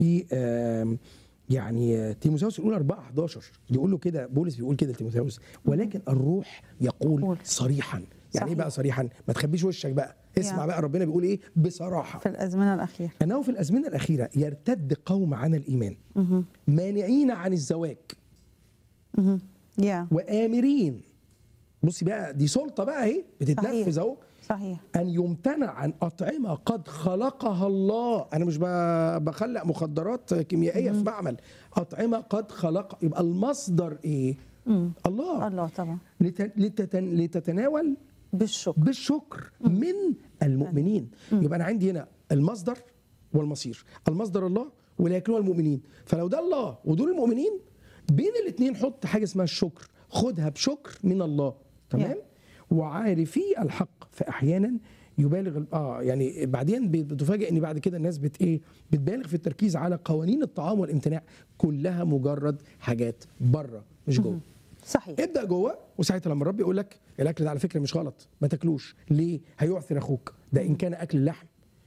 في آم، يعني آه، تيموثاوس الاولى 4 11 يقول له كده بولس بيقول كده لتيموثاوس ولكن الروح يقول قول. صريحا يعني ايه صحيح. بقى صريحا ما تخبيش وشك بقى اسمع يا. بقى ربنا بيقول ايه بصراحه في الازمنه الاخيره انه في الازمنه الاخيره يرتد قوم عن الايمان مانعين عن الزواج يا وامرين بصي بقى دي سلطه بقى اهي بتتنفذ اهو صحيح ان يمتنع عن اطعمه قد خلقها الله انا مش ب- بخلق مخدرات كيميائيه في معمل اطعمه قد خلق يبقى المصدر ايه الله الله طبعا لت- لتتن- لتتناول بالشكر بالشكر من المؤمنين يبقى انا عندي هنا المصدر والمصير المصدر الله ولا ياكلها المؤمنين فلو ده الله ودول المؤمنين بين الاثنين حط حاجه اسمها الشكر خدها بشكر من الله تمام وعارفي الحق فاحيانا يبالغ ال- اه يعني بعدين بت- بتفاجئ ان بعد كده الناس بت ايه بتبالغ في التركيز على قوانين الطعام والامتناع كلها مجرد حاجات بره مش جوه صحيح ابدا جوه وساعتها لما الرب يقول لك الاكل ده على فكره مش غلط ما تاكلوش ليه هيعثر اخوك ده ان كان اكل اللحم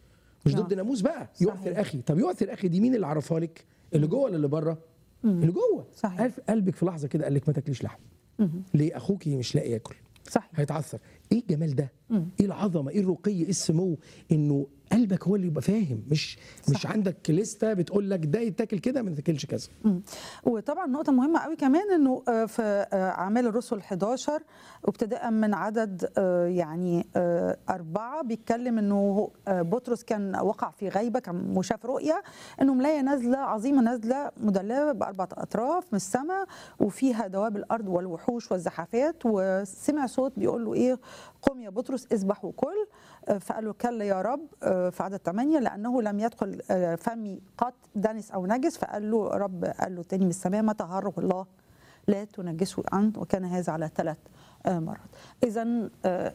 مش نعم. ضد ناموس بقى صحيح. يعثر اخي طب يعثر اخي دي مين اللي عرفها لك اللي جوه ولا اللي بره اللي جوه صحيح. قال- قلبك في لحظه كده قال لك ما تاكليش لحم ليه اخوك مش لاقي ياكل صحيح هيتعثر ايه الجمال ده ايه العظمه ايه الرقي ايه السمو انه قلبك هو اللي يبقى فاهم مش مش صح. عندك لسته بتقول لك ده يتاكل كده ما تاكلش كذا مم. وطبعا نقطة مهمة قوي كمان انه آه، في آه، اعمال الرسل 11 وابتداء من عدد آه، يعني آه، أربعة بيتكلم انه آه، بطرس كان وقع في غيبة كان وشاف رؤية انه ملاية نازلة عظيمة نازلة مدللة بأربعة أطراف من السماء وفيها دواب الأرض والوحوش والزحافات وسمع صوت بيقول له ايه قم يا بطرس اذبح وكل آه، فقال له كلا يا رب آه، في عدد 8 لأنه لم يدخل آه، فمي قط دنس أو نجس فقال له رب قال له تاني من السماء ما طهره الله لا تنجسه أنت وكان هذا على ثلاث آه، مرات إذا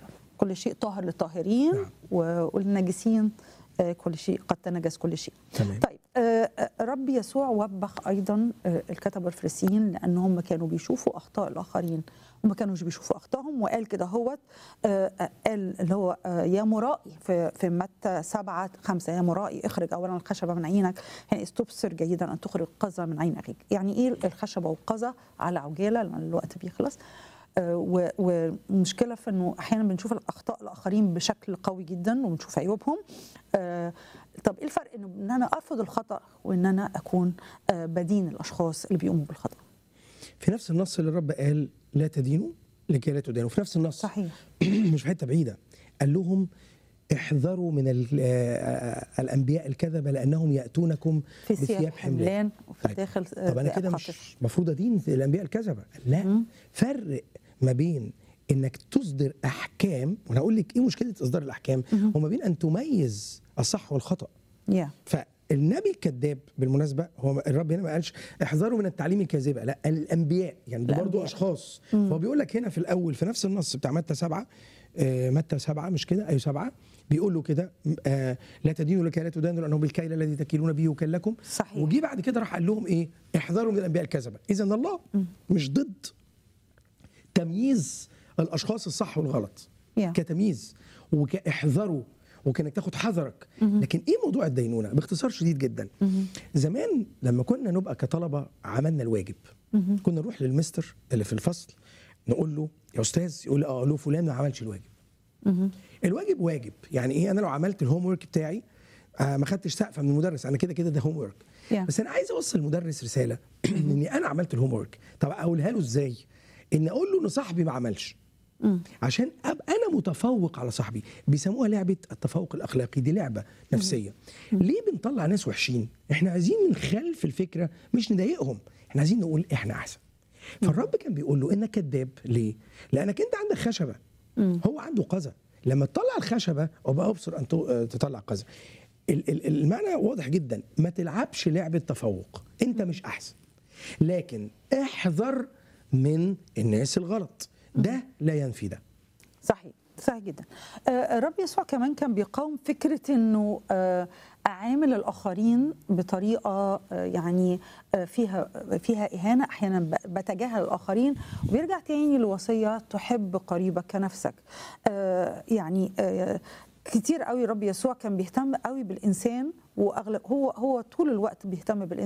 كل شيء طاهر للطاهرين نعم. والنجسين آه، كل شيء قد تنجس كل شيء تمام. طيب آه، آه، رب يسوع وبخ ايضا آه، الكتبه الفريسيين لان هم كانوا بيشوفوا اخطاء الاخرين وما كانوش بيشوفوا اخطائهم وقال كده هوت آه، آه، قال اللي هو آه، يا مرائي في في متى سبعة خمسة يا مرائي اخرج اولا الخشبه من عينك يعني استبصر جيدا ان تخرج قذى من عين اخيك يعني ايه الخشبه والقذى على عجاله لان الوقت بيخلص آه، و- والمشكله في انه احيانا بنشوف الاخطاء الاخرين بشكل قوي جدا وبنشوف عيوبهم آه، طب ايه الفرق انه ان انا ارفض الخطا وان انا اكون آه، بدين الاشخاص اللي بيقوموا بالخطا في نفس النص اللي الرب قال لا تدينوا لكي لا تدانوا في نفس النص صحيح مش في حته بعيده قال لهم احذروا من ال- آه، الانبياء الكذبه لانهم ياتونكم في ثياب بثياب حملان وفي طيب. داخل طب انا كده مش المفروض ادين الانبياء الكذبه لا فرق ما بين انك تصدر احكام وانا اقول لك ايه مشكله اصدار الاحكام وما بين ان تميز الصح والخطا يا فالنبي الكذاب بالمناسبه هو الرب هنا ما قالش احذروا من التعليم الكاذبه لا الانبياء يعني ده برضه الأنبياء. اشخاص فهو بيقول لك هنا في الاول في نفس النص بتاع متى سبعه آه، متى سبعه مش كده ايوه سبعه بيقول له كده آه، لا تدينوا لكي لا تدانوا لانه بالكيل الذي تكيلون به يكل لكم صحيح. وجي بعد كده راح قال لهم ايه احذروا من الانبياء الكذبه اذا الله مش ضد تمييز الاشخاص الصح والغلط يا. كتمييز وكاحذروا وكانك تاخد حذرك لكن ايه موضوع الدينونه باختصار شديد جدا زمان لما كنا نبقى كطلبه عملنا الواجب كنا نروح للمستر اللي في الفصل نقول له يا استاذ يقول لي اه له فلان ما عملش الواجب الواجب واجب يعني ايه انا لو عملت الهوم ورك بتاعي آه ما خدتش سقفه من المدرس انا كده كده ده هوم ورك Yeah. بس انا عايز اوصل المدرس رساله اني انا عملت الهوم ورك طب اقولها له ازاي ان اقول له ان صاحبي ما عملش عشان ابقى انا متفوق على صاحبي بيسموها لعبه التفوق الاخلاقي دي لعبه نفسيه ليه بنطلع ناس وحشين احنا عايزين من خلف الفكره مش نضايقهم احنا عايزين نقول احنا احسن فالرب كان بيقول له انك كذاب ليه لانك انت عندك خشبه هو عنده قذى لما تطلع الخشبه وبقى ابصر ان تو- تطلع قذى ال- ال- المعنى واضح جدا ما تلعبش لعبه تفوق انت مش احسن لكن احذر من الناس الغلط ده لا ينفي ده صحيح صحيح جدا آه، الرب يسوع كمان كان بيقاوم فكرة انه آه، اعامل الاخرين بطريقة آه، يعني آه، فيها فيها اهانة احيانا ب- بتجاهل الاخرين وبيرجع تاني لوصية تحب قريبك كنفسك آه، يعني آه، كتير قوي الرب يسوع كان بيهتم قوي بالانسان واغلب هو هو طول الوقت بيهتم بالانسان